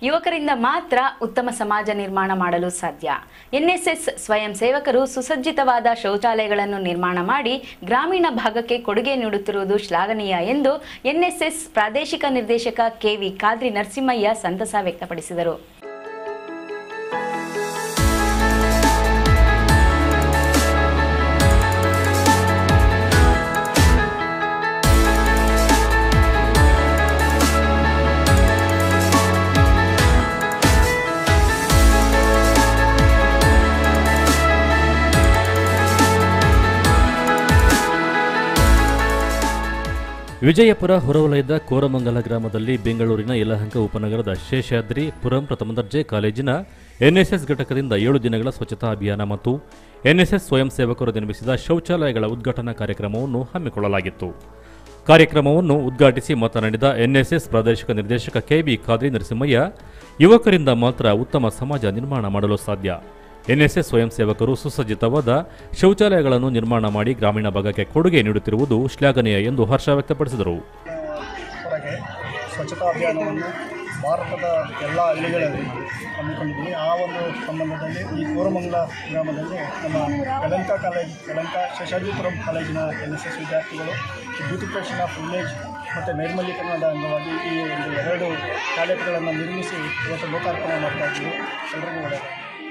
ಯುವಕರಿಂದ ಮಾತ್ರ ಉತ್ತಮ ಸಮಾಜ ನಿರ್ಮಾಣ ಮಾಡಲು ಸಾಧ್ಯ ಎನ್ಎಸ್ಎಸ್ ಸ್ವಯಂ ಸೇವಕರು ಸುಸಜ್ಜಿತವಾದ ಶೌಚಾಲಯಗಳನ್ನು ನಿರ್ಮಾಣ ಮಾಡಿ ಗ್ರಾಮೀಣ ಭಾಗಕ್ಕೆ ಕೊಡುಗೆ ನೀಡುತ್ತಿರುವುದು ಶ್ಲಾಘನೀಯ ಎಂದು ಎನ್ಎಸ್ಎಸ್ ಪ್ರಾದೇಶಿಕ ನಿರ್ದೇಶಕ ಕೆವಿ ಖಾದ್ರಿ ನರಸಿಂಹಯ್ಯ ಸಂತಸ ವ್ಯಕ್ತಪಡಿಸಿದರು ವಿಜಯಪುರ ಹೊರವಲಯದ ಕೋರಮಂಗಲ ಗ್ರಾಮದಲ್ಲಿ ಬೆಂಗಳೂರಿನ ಯಲಹಂಕ ಉಪನಗರದ ಶೇಷಾದ್ರಿ ಪುರಂ ಪ್ರಥಮ ದರ್ಜೆ ಕಾಲೇಜಿನ ಎನ್ಎಸ್ಎಸ್ ಘಟಕದಿಂದ ಏಳು ದಿನಗಳ ಸ್ವಚ್ಛತಾ ಅಭಿಯಾನ ಮತ್ತು ಎನ್ಎಸ್ಎಸ್ ಸ್ವಯಂ ಸೇವಕರು ನಿರ್ಮಿಸಿದ ಶೌಚಾಲಯಗಳ ಉದ್ಘಾಟನಾ ಕಾರ್ಯಕ್ರಮವನ್ನು ಹಮ್ಮಿಕೊಳ್ಳಲಾಗಿತ್ತು ಕಾರ್ಯಕ್ರಮವನ್ನು ಉದ್ಘಾಟಿಸಿ ಮಾತನಾಡಿದ ಎನ್ಎಸ್ಎಸ್ ಪ್ರಾದೇಶಿಕ ನಿರ್ದೇಶಕ ಕೆಬಿ ಖಾದ್ರಿ ನರಸಿಂಹಯ್ಯ ಯುವಕರಿಂದ ಮಾತ್ರ ಉತ್ತಮ ಸಮಾಜ ನಿರ್ಮಾಣ ಮಾಡಲು ಸಾಧ್ಯ ಎನ್ಎಸ್ಎಸ್ ಸ್ವಯಂ ಸೇವಕರು ಸುಸಜ್ಜಿತವಾದ ಶೌಚಾಲಯಗಳನ್ನು ನಿರ್ಮಾಣ ಮಾಡಿ ಗ್ರಾಮೀಣ ಭಾಗಕ್ಕೆ ಕೊಡುಗೆ ನೀಡುತ್ತಿರುವುದು ಶ್ಲಾಘನೀಯ ಎಂದು ಹರ್ಷ ವ್ಯಕ್ತಪಡಿಸಿದರು ಹೊರಗೆ ಸ್ವಚ್ಛತಾ ಅಭಿಯಾನವನ್ನು ಭಾರತದ ಎಲ್ಲ ಹಳ್ಳಿಗಳಲ್ಲಿ ಹಮ್ಮಿಕೊಂಡಿದ್ದೀವಿ ಆ ಒಂದು ಸಂಬಂಧದಲ್ಲಿ ಈ ಕೋರಮಂಗಲ ಗ್ರಾಮದಲ್ಲಿ ನಮ್ಮ ಯಲಂಕ ಕಾಲೇಜ್ ಯಲಂಕ ಶೇಷಾಜಿಪುರಂ ಕಾಲೇಜಿನ ಎನ್ ಎಸ್ ಎಸ್ ವಿದ್ಯಾರ್ಥಿಗಳು ಬ್ಯೂಟಿಫಿಕೇಷನ್ ಆಫ್ ವಿಲೇಜ್ ಮತ್ತು ನೈರ್ಮಲ್ಯೀಕರಣದ ಅಂಗವಾಗಿ ಈ ಒಂದು ಎರಡು ಟಾಯ್ಲೆಟ್ಗಳನ್ನು ನಿರ್ಮಿಸಿ ಇವತ್ತು ಲೋಕಾರ್ಪಣೆ ಮಾಡ್ತಾ ಇದ್ದೀವಿ ಎಲ್ರಿಗೂ ಒಳ್ಳೆಯದು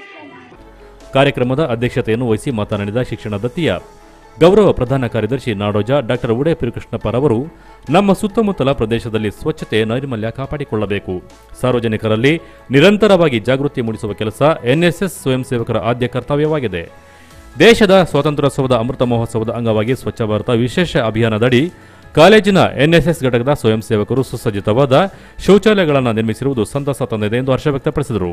ಕಾರ್ಯಕ್ರಮದ ಅಧ್ಯಕ್ಷತೆಯನ್ನು ವಹಿಸಿ ಮಾತನಾಡಿದ ಶಿಕ್ಷಣ ದತ್ತಿಯ ಗೌರವ ಪ್ರಧಾನ ಕಾರ್ಯದರ್ಶಿ ನಾಡೋಜ ಡಾಕ್ಟರ್ ಉಡೇ ಪಿರುಕೃಷ್ಣಪ್ಪರವರು ನಮ್ಮ ಸುತ್ತಮುತ್ತಲ ಪ್ರದೇಶದಲ್ಲಿ ಸ್ವಚ್ಛತೆ ನೈರ್ಮಲ್ಯ ಕಾಪಾಡಿಕೊಳ್ಳಬೇಕು ಸಾರ್ವಜನಿಕರಲ್ಲಿ ನಿರಂತರವಾಗಿ ಜಾಗೃತಿ ಮೂಡಿಸುವ ಕೆಲಸ ಎನ್ಎಸ್ಎಸ್ ಸ್ವಯಂ ಸೇವಕರ ಆದ್ಯ ಕರ್ತವ್ಯವಾಗಿದೆ ದೇಶದ ಸ್ವಾತಂತ್ರ್ಯೋತ್ಸವದ ಅಮೃತ ಮಹೋತ್ಸವದ ಅಂಗವಾಗಿ ಸ್ವಚ್ಛ ಭಾರತ ವಿಶೇಷ ಅಭಿಯಾನದಡಿ ಕಾಲೇಜಿನ ಎನ್ಎಸ್ಎಸ್ ಘಟಕದ ಸ್ವಯಂ ಸೇವಕರು ಸುಸಜ್ಜಿತವಾದ ಶೌಚಾಲಯಗಳನ್ನು ನಿರ್ಮಿಸಿರುವುದು ಸಂತಸ ತಂದಿದೆ ಎಂದು ಹರ್ಷ ವ್ಯಕ್ತಪಡಿಸಿದರು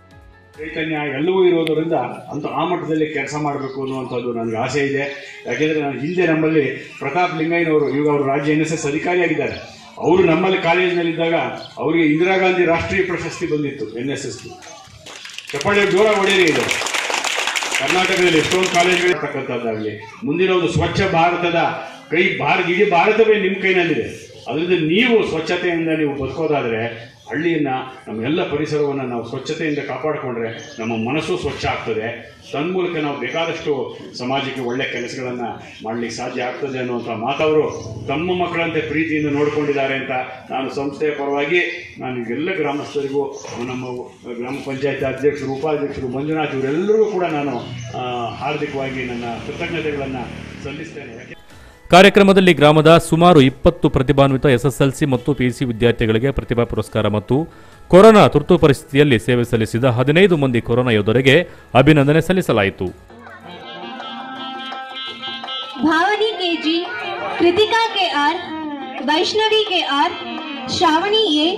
ಚೈತನ್ಯ ಎಲ್ಲವೂ ಇರೋದರಿಂದ ಅಂತ ಆ ಮಟ್ಟದಲ್ಲಿ ಕೆಲಸ ಮಾಡಬೇಕು ಅನ್ನುವಂಥದ್ದು ನನಗೆ ಆಸೆ ಇದೆ ಯಾಕೆಂದರೆ ನಾನು ಹಿಂದೆ ನಮ್ಮಲ್ಲಿ ಪ್ರತಾಪ್ ಲಿಂಗಯ್ಯನವರು ಇವಾಗ ಅವರು ರಾಜ್ಯ ಎನ್ ಎಸ್ ಎಸ್ ಅಧಿಕಾರಿಯಾಗಿದ್ದಾರೆ ಅವರು ನಮ್ಮಲ್ಲಿ ಕಾಲೇಜಿನಲ್ಲಿದ್ದಾಗ ಅವರಿಗೆ ಇಂದಿರಾ ಗಾಂಧಿ ರಾಷ್ಟ್ರೀಯ ಪ್ರಶಸ್ತಿ ಬಂದಿತ್ತು ಎನ್ ಎಸ್ ಎಸ್ ಚಪ್ಪಾಳೆ ಜೋರ ಹೊಡೆಯಲಿ ಇದೆ ಕರ್ನಾಟಕದಲ್ಲಿ ಎಷ್ಟೊಂದು ಕಾಲೇಜುಗಳು ಇರ್ತಕ್ಕಂಥದ್ದಾಗಲಿ ಮುಂದಿನ ಒಂದು ಸ್ವಚ್ಛ ಭಾರತದ ಕೈ ಭಾರತ ಇಡೀ ಭಾರತವೇ ನಿಮ್ಮ ಕೈನಲ್ಲಿದೆ ಅದರಿಂದ ನೀವು ಸ್ವಚ್ಛತೆಯಿಂದ ನೀವು ಬದುಕೋದಾದರೆ ಹಳ್ಳಿಯನ್ನ ನಮ್ಮ ಎಲ್ಲ ಪರಿಸರವನ್ನು ನಾವು ಸ್ವಚ್ಛತೆಯಿಂದ ಕಾಪಾಡಿಕೊಂಡ್ರೆ ನಮ್ಮ ಮನಸ್ಸು ಸ್ವಚ್ಛ ಆಗ್ತದೆ ತನ್ಮೂಲಕ ನಾವು ಬೇಕಾದಷ್ಟು ಸಮಾಜಕ್ಕೆ ಒಳ್ಳೆ ಕೆಲಸಗಳನ್ನು ಮಾಡಲಿಕ್ಕೆ ಸಾಧ್ಯ ಆಗ್ತದೆ ಅನ್ನುವಂಥ ಮಾತವರು ತಮ್ಮ ಮಕ್ಕಳಂತೆ ಪ್ರೀತಿಯಿಂದ ನೋಡಿಕೊಂಡಿದ್ದಾರೆ ಅಂತ ನಾನು ಸಂಸ್ಥೆಯ ಪರವಾಗಿ ನಾನು ಎಲ್ಲ ಗ್ರಾಮಸ್ಥರಿಗೂ ನಮ್ಮ ಗ್ರಾಮ ಪಂಚಾಯತ್ ಅಧ್ಯಕ್ಷರು ಉಪಾಧ್ಯಕ್ಷರು ಮಂಜುನಾಥ್ ಇವರೆಲ್ಲರಿಗೂ ಕೂಡ ನಾನು ಆ, ಹಾರ್ದಿಕವಾಗಿ ನನ್ನ ಕೃತಜ್ಞತೆಗಳನ್ನು ಸಲ್ಲಿಸ್ತೇನೆ ಯಾಕೆ ಕಾರ್ಯಕ್ರಮದಲ್ಲಿ ಗ್ರಾಮದ ಸುಮಾರು ಇಪ್ಪತ್ತು ಪ್ರತಿಭಾನ್ವಿತ ಎಸ್ಎಸ್ಎಲ್ಸಿ ಮತ್ತು ಪಿಯುಸಿ ವಿದ್ಯಾರ್ಥಿಗಳಿಗೆ ಪ್ರತಿಭಾ ಪುರಸ್ಕಾರ ಮತ್ತು ಕೊರೋನಾ ತುರ್ತು ಪರಿಸ್ಥಿತಿಯಲ್ಲಿ ಸೇವೆ ಸಲ್ಲಿಸಿದ ಹದಿನೈದು ಮಂದಿ ಕೊರೋನಾ ಯೋಧರಿಗೆ ಅಭಿನಂದನೆ ಸಲ್ಲಿಸಲಾಯಿತು भावनी के जी कृतिका के आर वैष्णवी के आर श्रावणी ए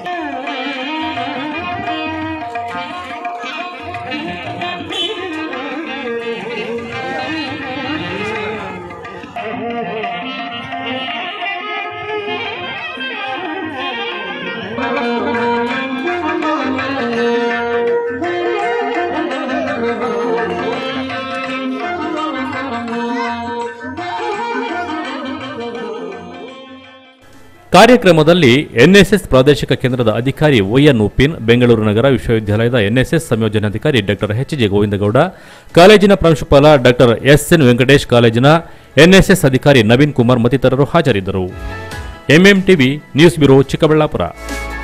ಕಾರ್ಯಕ್ರಮದಲ್ಲಿ ಎನ್ಎಸ್ಎಸ್ ಪ್ರಾದೇಶಿಕ ಕೇಂದ್ರದ ಅಧಿಕಾರಿ ವೈಎನ್ ಉಪಿನ್ ಬೆಂಗಳೂರು ನಗರ ವಿಶ್ವವಿದ್ಯಾಲಯದ ಎನ್ಎಸ್ಎಸ್ ಸಂಯೋಜನಾಧಿಕಾರಿ ಡಾಕ್ಟರ್ ಎಚ್ ಜೆ ಗೋವಿಂದಗೌಡ ಕಾಲೇಜಿನ ಪ್ರಾಂಶುಪಾಲ ಡಾಕ್ಟರ್ ಎಸ್ ಎನ್ ವೆಂಕಟೇಶ್ ಕಾಲೇಜಿನ ಎನ್ಎಸ್ಎಸ್ ಅಧಿಕಾರಿ ನವೀನ್ ಕುಮಾರ್ ಮತ್ತಿತರರು ಹಾಜರಿದ್ದರು MM TV news bureau Chikkaballapur